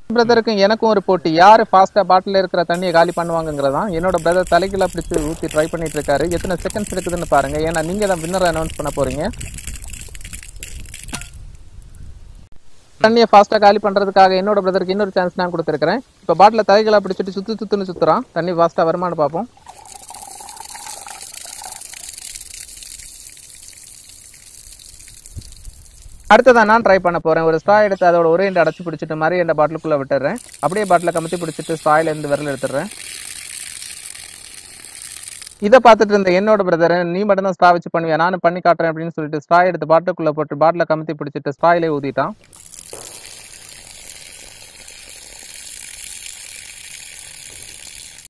பிரதருக்கும் எனக்கும் ஒரு போட்டி யாரு ஃபாஸ்டா பாட்டில் இருக்கிற தண்ணியை காலி பண்ணுவாங்கங்கிறதான் என்னோட பிரதர் தலைகீழ பிடிச்சு ஊத்தி ட்ரை பண்ணிட்டு இருக்காரு எத்தனை செகண்ட்ஸ் இருக்குதுன்னு பாருங்க ஏன்னா நீங்க தான் வின்னர் அனௌன்ஸ் பண்ண போறீங்க தண்ணியை ஃபாஸ்டா காலி பண்றதுக்காக என்னோட பிரதருக்கு இன்னொரு சான்ஸ் நான் கொடுத்துருக்கேன் இப்ப பாட்டில தலைகளா பிடிச்சிட்டு சுத்து சுத்துன்னு சுத்துறான் தண்ணி ஃபாஸ்டா வருமானு பார்ப்போம் அடுத்ததான் நான் ட்ரை பண்ண போறேன் ஒரு ஸ்ட்ரா எடுத்து அதோட ஒரே எண்டை அடைச்சு பிடிச்சிட்டு மாதிரி எந்த பாட்டிலுக்குள்ள விட்டுறேன் அப்படியே பாட்டில கமுத்தி பிடிச்சிட்டு ஸ்ட்ராயில இருந்து விரல் எடுத்துடுறேன் இதை பார்த்துட்டு இருந்த என்னோட பிரதர் நீ மட்டும் தான் ஸ்ட்ரா வச்சு பண்ணுவியா நானும் பண்ணி காட்டுறேன் அப்படின்னு சொல்லிட்டு ஸ்ட்ரா எடுத்து பாட்டுக்குள்ள போட்டு பாட்டில கமுத்தி பிடிச்சிட்டு ஸ்ட்ராயிலே ஊதிட்டான்